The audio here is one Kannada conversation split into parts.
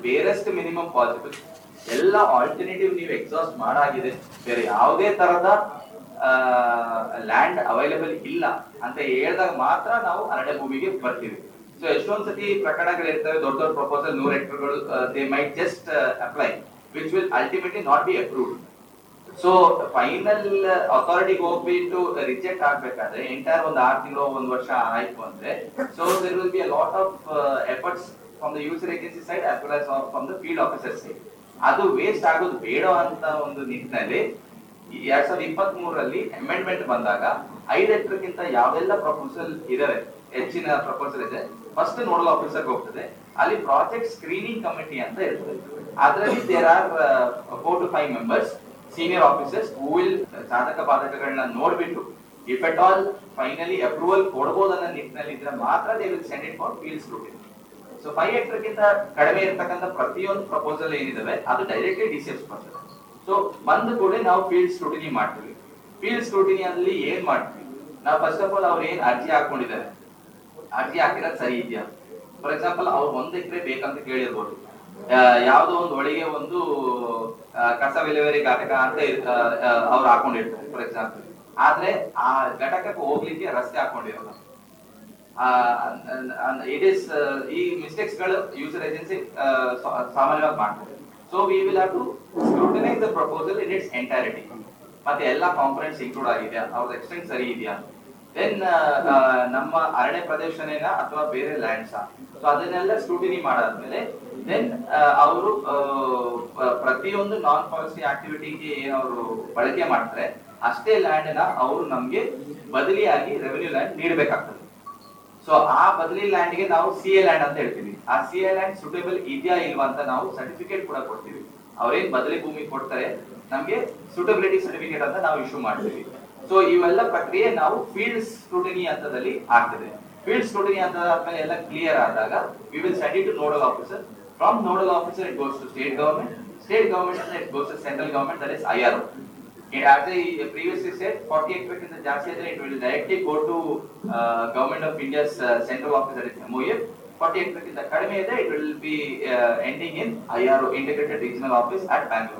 ಬೇರೆಸ್ಟ್ ಮಿನಿಮಮ್ ಪಾಸಿಬಲ್ ಎಲ್ಲ ಆಲ್ಟರ್ನೇಟಿವ್ ನೀವು ಎಕ್ಸಾಸ್ಟ್ ಮಾಡಾಗಿದೆ ಬೇರೆ ಯಾವುದೇ ತರದ ಲ್ಯಾಂಡ್ ಅವೈಲೇಬಲ್ ಇಲ್ಲ ಅಂತ ಹೇಳಿದಾಗ ಮಾತ್ರ ನಾವು ಅರಣ್ಯ ಭೂಮಿಗೆ ಬರ್ತೀವಿ ಸೊ ಎಷ್ಟೊಂದ್ ಸತಿ ಪ್ರಕರಣಗಳು ಇರ್ತವೆ ದೊಡ್ಡ ದೊಡ್ಡ ಪ್ರಪೋಸಲ್ ನೂರ್ ಹೆಕ್ಟರ್ಗಳು they might just apply which will ultimately not be approved so final ಅಥಾರಿಟಿಗೆ ಹೋಗ್ಬಿಟ್ಟು ರಿಜೆಕ್ಟ್ ಆಗ್ಬೇಕಾದ್ರೆ ಎಂಟೈರ್ ಒಂದು ಆರು ತಿಂಗಳು ಒಂದು ವರ್ಷ ಆಯ್ತು ಅಂದ್ರೆ so there will be a lot of efforts from the user agency side as well as from the field officer side ಅದು ವೇಸ್ಟ್ ಆಗೋದು ಬೇಡ ಅಂತ ಒಂದು ನಿಟ್ಟಿನಲ್ಲಿ ಈ ಎರಡ್ ಸಾವಿರದ ಇಪ್ಪತ್ತ್ ಮೂರರಲ್ಲಿ ಅಮೆಂಡ್ಮೆಂಟ್ ಬಂದಾಗ ಐದು ಹೆಕ್ಟರ್ಗಿಂತ ಯಾವೆಲ್ಲ ಪ್ರಪೋಸಲ್ ಇದಾವೆ ಹೆಚ್ಚಿನ ಪ್ರಪೋಸಲ್ ಇದೆ ಫಸ್ಟ್ ನೋಡಲ್ ಆಫೀಸರ್ ಹೋಗ್ತದೆ ಅಲ್ಲಿ ಪ್ರಾಜೆಕ್ಟ್ ಸ್ಕ್ರೀನಿಂಗ್ ಕಮಿಟಿ ಅಂತ ಇರ್ತದೆ ಅದರಲ್ಲಿ there are four to five members senior officers who will ಸಾಧಕ ಬಾಧಕಗಳನ್ನ ನೋಡ್ಬಿಟ್ಟು if at all finally approval ಕೊಡಬಹುದನ್ನ ನಿಟ್ಟಿನಲ್ಲಿ ಇದ್ರೆ ಮಾತ್ರ they will send it for field scrutiny so five ಹೆಕ್ಟರ್ಗಿಂತ ಕಡಿಮೆ ಇರ್ತಕ್ಕಂಥ ಪ್ರತಿಯೊಂದು ಪ್ರಪೋಸಲ್ ಏನಿದಾವೆ ಅದು ಡೈರೆಕ್ಟ್ಲಿ ಡಿಸಿಎಸ್ ಬರ್ತದೆ ಸೊ ಬಂದ ಕೂಡ ನಾವು ಫೀಲ್ಡ್ ಸ್ಕ್ರೂಟಿನಿ ಮಾಡ್ತೀವಿ ಫೀಲ್ಡ್ ಸ್ಕ್ರೂಟಿನಿ ಅಲ್ಲಿ ಏನ್ ಮಾಡ್ತೀವಿ ನಾವು ಫಸ್ಟ್ ಆಫ್ ಆಲ್ ಅವ್ರು ಏನ್ ಅರ್ಜಿ ಹಾಕೊಂಡಿದ್ದಾರೆ ಅರ್ಜಿ ಹಾಕಿರೋದು ಸರಿ ಇದೆಯಾ ಫಾರ್ ಎಕ್ಸಾಂಪಲ್ ಅವ್ರು ಒಂದ್ ಎಕರೆ ಬೇಕಂತ ಕೇಳಿರ್ಬೋದು ಆ, ಯಾವ್ದೋ ಒಂದು ಒಳಗೆ ಒಂದು ಆ, ಕಸ ವಿಲೇವಾರಿ ಘಟಕ ಅಂತ ಇರ್- ಆ, ಆ, ಅವ್ರು ಹಾಕೊಂಡಿರ್ತಾರೆ ಫಾರ್ ಎಕ್ಸಾಂಪಲ್ ಆದ್ರೆ ಆ ಘಟಕಕ್ಕೆ ಹೋಗ್ಲಿಕ್ಕೆ ರಸ್ತೆ ಹಾಕೊಂಡಿರಲ್ಲ ಇಟ್ ಇಸ್ ಈ ಮಿಸ್ಟೇಕ್ಸ್ ಗಳು ಯೂಸರ್ ಏಜೆನ್ಸಿ ಸಾಮಾನ್ಯವಾಗಿ ಮಾಡ್ತಾರೆ so we will have to scrutinise the proposal in its entirety ಮತ್ತೆ ಎಲ್ಲ ಕಾಂಪೊನೆಂಟ್ಸ್ ಇನ್ಕ್ಲೂಡ್ ಆಗಿದೆಯಾ ಅವ್ರ ಎಕ್ಸ್ಟೆಂಟ್ ಸರಿ ಇದೆಯಾ ದೆನ್ ನಮ್ಮ ಅರಣ್ಯ ಪ್ರದೇಶನೇನ ಅಥವಾ ಬೇರೆ ಲ್ಯಾಂಡ್ಸ್ ಸೊ ಅದನ್ನೆಲ್ಲ ಸ್ಕ್ರೂಟಿನಿ ಮಾಡಾದ್ಮೇಲೆ ದೆನ್ ಅವರು ಪ್ರತಿಯೊಂದು ನಾನ್ ಪಾಲಿಸಿ ಆಕ್ಟಿವಿಟಿಗೆ ಏನ್ ಅವರು ಬಳಕೆ ಮಾಡ್ತಾರೆ ಅಷ್ಟೇ ಲ್ಯಾಂಡ್ ನ ಅವರು ನಮ್ಗೆ ಬದಲಿಯಾಗಿ ರೆವೆನ್ಯೂ ಲ್ಯಾಂಡ್ ನೀಡಬೇಕಾಗ್ತದೆ ಸೊ ಆ ಬದಲಿ ಲ್ಯಾಂಡ್ ಗೆ ನಾವು ಸಿ ಎ ಲ್ಯಾಂಡ್ ಅಂತ ಹೇಳ್ತೀವಿ ಆ ಸಿ ಎ ಲ್ಯಾಂಡ್ ಸುಟೇಬಲ್ ಇದೆಯಾ ಇಲ್ವಾ ಅಂತ ನಾವು ಸರ್ಟಿಫಿಕೇಟ್ ಕೂಡ ಕೊಡ್ತೀವಿ ಅವ್ರೇನ್ ಬದಲಿ ಭೂಮಿ ಕೊಡ್ತಾರೆ ನಮ್ಗೆ ಸೂಟಬಿಲಿಟಿ ಸರ್ಟಿಫಿಕೇಟ್ ಅಂತ ನಾವು ಇಶ್ಯೂ ಮಾಡ್ತೀವಿ ಸೊ ಇವೆಲ್ಲ ಪ್ರಕ್ರಿಯೆ ನಾವು ಫೀಲ್ಡ್ ಸ್ಕ್ರೂಟಿನಿ ಹಂತದಲ್ಲಿ ಆಗ್ತದೆ ಫೀಲ್ಡ್ ಸ್ಕ್ರೂಟಿನಿ ಹಂತ ಆದ್ಮೇಲೆ ಎಲ್ಲ ಕ್ಲಿಯರ್ ಆದಾಗ we will send it to nodal officer from nodal officer it goes to state government state government it goes to central government that is I are as I previously said, 40 acres in the ಜಾಸ್ತಿ ಇದ್ರೆ it will directly go to uh, government of India's uh, central office that is MOF. 40 acres ಇಂದ ಕಡಿಮೆ ಇದೆ it will be uh, ending in IRO integrated regional office at Bangalore.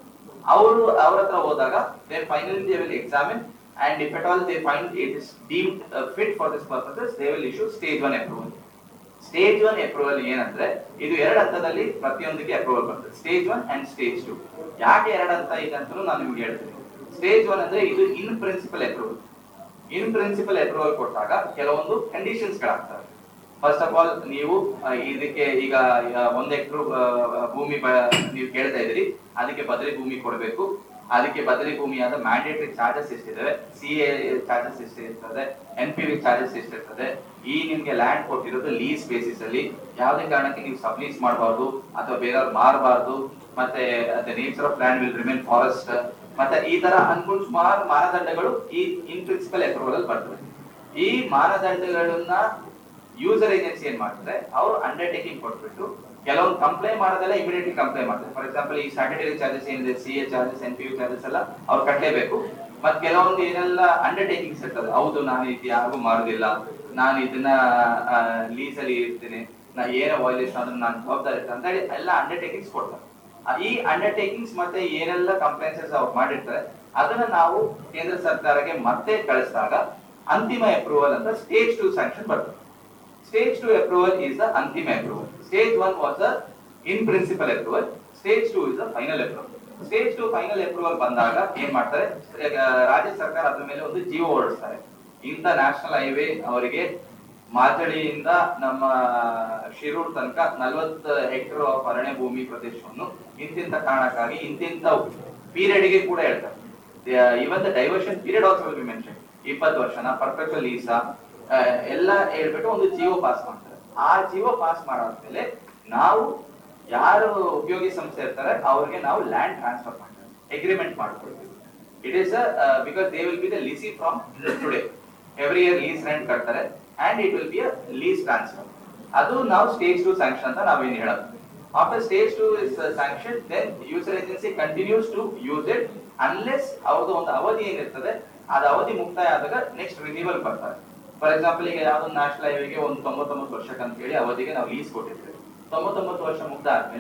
ಅವರು ಅವ್ರ ಹತ್ರ ಹೋದಾಗ they finally they will examine and if at all they find it is deemed uh, fit for this purposes they will issue stage one approval. Stage one approval ಏನಂದ್ರೆ ಇದು ಎರಡು ಹಂತದಲ್ಲಿ ಪ್ರತಿಯೊಂದಕ್ಕೆ ಅಪ್ರೂವಲ್ ಬರ್ತದೆ stage one and stage two ಯಾಕೆ ಎರಡು ಹಂತ ಇದೆ ಅಂತ ನಾನು ನಿಮ್ಗೆ ಹೇಳ್ತೀನಿ ಸ್ಟೇಜ್ ಒನ್ ಅಂದ್ರೆ ಇದು in principle approval in principle approval ಕೊಟ್ಟಾಗ ಕೆಲವೊಂದು ಕಂಡೀಷನ್ಸ್ ಗಳಾಗ್ತವೆ ಫಸ್ಟ್ ಆಫ್ ಆಲ್ ನೀವು ಆ, ಇದಕ್ಕೆ ಈಗ ಆ, ಒಂದ್ ಎಕ್ಟರ್ ಭೂಮಿ ಬ- ನೀವು ಕೇಳ್ತಾ ಇದ್ರಿ ಅದಕ್ಕೆ ಬದಲಿ ಭೂಮಿ ಕೊಡಬೇಕು ಅದಕ್ಕೆ ಬದಲಿ ಭೂಮಿಯಾದ ಮ್ಯಾಂಡೇಟರಿ ಚಾರ್ಜಸ್ ಎಷ್ಟಿದಾವೆ ಸಿ ಎ ಚಾರ್ಜಸ್ ಎಷ್ಟಿರ್ತದೆ ಎನ್ ಪಿ ವಿ ಚಾರ್ಜಸ್ ಎಷ್ಟಿರ್ತದೆ ಈ ನಿಮ್ಗೆ ಲ್ಯಾಂಡ್ ಕೊಟ್ಟಿರೋದು ಲೀಸ್ ಬೇಸಿಸ್ ಅಲ್ಲಿ ಯಾವುದೇ ಕಾರಣಕ್ಕೆ ನೀವು ಸಬ್ಲೀಸ್ ಮಾಡಬಾರ್ದು ಅಥವಾ ಬೇರೆಯವ್ರು ಮಾರಬಾರ್ದು ಮತ್ತೆ the nature of land will remain forest ಮತ್ತೆ ಈ ತರ ಅನ್ಕೊಂಡು ಸುಮಾರು ಮಾನದಂಡಗಳು ಈ ಇನ್ ಪ್ರಿನ್ಸಿಪಲ್ ಅಪ್ರೂವಲ್ ಅಲ್ಲಿ ಬರ್ತವೆ ಈ ಮಾನದಂಡಗಳನ್ನ ಯೂಸರ್ ಏಜೆನ್ಸಿ ಏನ್ ಮಾಡ್ತಾರೆ ಅವರು ಅಂಡರ್ಟೇಕಿಂಗ್ ಕೊಟ್ಬಿಟ್ಟು ಕೆಲವೊಂದು ಕಂಪ್ಲೈ ಮಾಡೋದೆಲ್ಲ ಇಮಿಡಿಯೇಟ್ಲಿ ಕಂಪ್ಲೈ ಮಾಡ್ತಾರೆ ಫಾರ್ ಎಕ್ಸಾಂಪಲ್ ಈ ಸ್ಟ್ಯಾಟ್ಯೂಟರಿ ಚಾರ್ಜಸ್ ಏನಿದೆ C A charges N P U charges ಎಲ್ಲ ಅವ್ರು ಕಟ್ಟಲೇಬೇಕು ಮತ್ ಕೆಲವೊಂದು ಏನೆಲ್ಲ ಅಂಡರ್ಟೇಕಿಂಗ್ಸ್ ಇರ್ತದೆ ಹೌದು ನಾನು ಇದು ಯಾರಿಗೂ ಮಾರುದಿಲ್ಲ ನಾನು ಇದನ್ನ ಲೀಸ್ ಅಲ್ಲಿ ಇರ್ತೀನಿ ನಾ ಏನೇ ವೈಲೇಷನ್ ಆದ್ರೂ ನಾನು ಜವಾಬ್ದಾರಿ ಇರ್ತೇನೆ ಅಂತ ಹೇಳಿ ಎಲ್ಲ ಅಂಡರ್ಟೇಕಿಂಗ್ಸ್ ಕೊಡ್ತಾರೆ ಆ, ಈ ಅಂಡರ್ಟೇಕಿಂಗ್ಸ್ ಮತ್ತೆ ಏನೆಲ್ಲ ಕಂಪ್ಲೇನ್ಸಸ್ ಅವ್ರು ಮಾಡಿರ್ತಾರೆ ಅದನ್ನ ನಾವು ಕೇಂದ್ರ ಸರ್ಕಾರಕ್ಕೆ ಮತ್ತೆ ಕಳಿಸಿದಾಗ ಅಂತಿಮ ಅಪ್ರೂವಲ್ ಅಂತ ಸ್ಟೇಜ್ ಟು ಸ್ಯಾಂಕ್ಷನ್ ಬರ್ತದೆ Stage two approval is the ಅಂತಿಮ approval. Stage one was the in principle approval. Stage two is the final approval. Stage two final approval ಬಂದಾಗ ಏನ್ ಮಾಡ್ತಾರೆ ಈಗ ರಾಜ್ಯ ಸರ್ಕಾರ ಅದ್ರ ಮೇಲೆ ಒಂದು ಜೀವ ಹೊರಡಿಸ್ತಾರೆ ಇಂಥ ನ್ಯಾಷನಲ್ ಹೈವೇ ಅವರಿಗೆ ಮಾತಳಿಯಿಂದ ನಮ್ಮ ಶಿರೂರ್ ತನಕ ನಲವತ್ತು ಹೆಕ್ಟರ್ ಆಫ್ ಅರಣ್ಯ ಭೂಮಿ ಪ್ರದೇಶವನ್ನು ಇಂತಿಂತ ಕಾರಣಕ್ಕಾಗಿ ಇಂತಿಂತ ಪೀರಿಯಡ್ ಗೆ ಕೂಡ ಹೇಳ್ತಾರೆ even the diversion period also will be mention ಇಪ್ಪತ್ತು ವರ್ಷನ ಪರ್ಫೆಕ್ಚುಯಲ್ ಲೀಸಾ ಎಲ್ಲ ಹೇಳ್ಬಿಟ್ಟು ಒಂದು ಜಿಯೋ ಪಾಸ್ ಮಾಡ್ತಾರೆ ಆ ಜಿಯೋ ಪಾಸ್ ಮಾಡಾದ್ಮೇಲೆ ನಾವು ಯಾರು ಉದ್ಯೋಗಿ ಸಂಸ್ಥೆ ಇರ್ತಾರೆ ಅವ್ರಿಗೆ ನಾವು ಲ್ಯಾಂಡ್ ಟ್ರಾನ್ಸ್ಫರ್ ಮಾಡ್ತೀವಿ ಅಗ್ರಿಮೆಂಟ್ ಮಾಡ್ಕೊಳ್ತೀವಿ it is because they will be the lessee from today every year lease rent ಕಟ್ತಾರೆ and it will be a lease transfer ಅದು ನಾವು ಸ್ಟೇಜ್ ಟು ಸ್ಯಾಂಕ್ಷನ್ ಅಂತ ನಾವೇನು ಹೇಳೋದು after stage two is sanction then user agency continues to use it unless ಅವ್ರದ್ದು ಒಂದು ಅವಧಿ ಏನಿರ್ತದೆ ಅದ ಅವಧಿ ಮುಕ್ತಾಯ ಆದಾಗ ನೆಕ್ಸ್ಟ್ ರಿನಿವಲ್ ಬರ್ತಾರೆ ಫಾರ್ ಎಕ್ಸಾಂಪಲ್ ಈಗ ಯಾವ್ದೊಂದು ನ್ಯಾಷನಲ್ ಹೈವೇಗೆ ಒಂದು ತೊಂಬತ್ತೊಂಬತ್ತು ವರ್ಷಕ್ಕೆ ಅಂತ ಹೇಳಿ ಅವಧಿಗೆ ನಾವು ಲೀಸ್ ಕೊಟ್ಟಿರ್ತೀವಿ ತೊಂಬತ್ತೊಂಬತ್ತು ವರ್ಷ ಮುಗ್ದ ಆದ್ಮೇಲೆ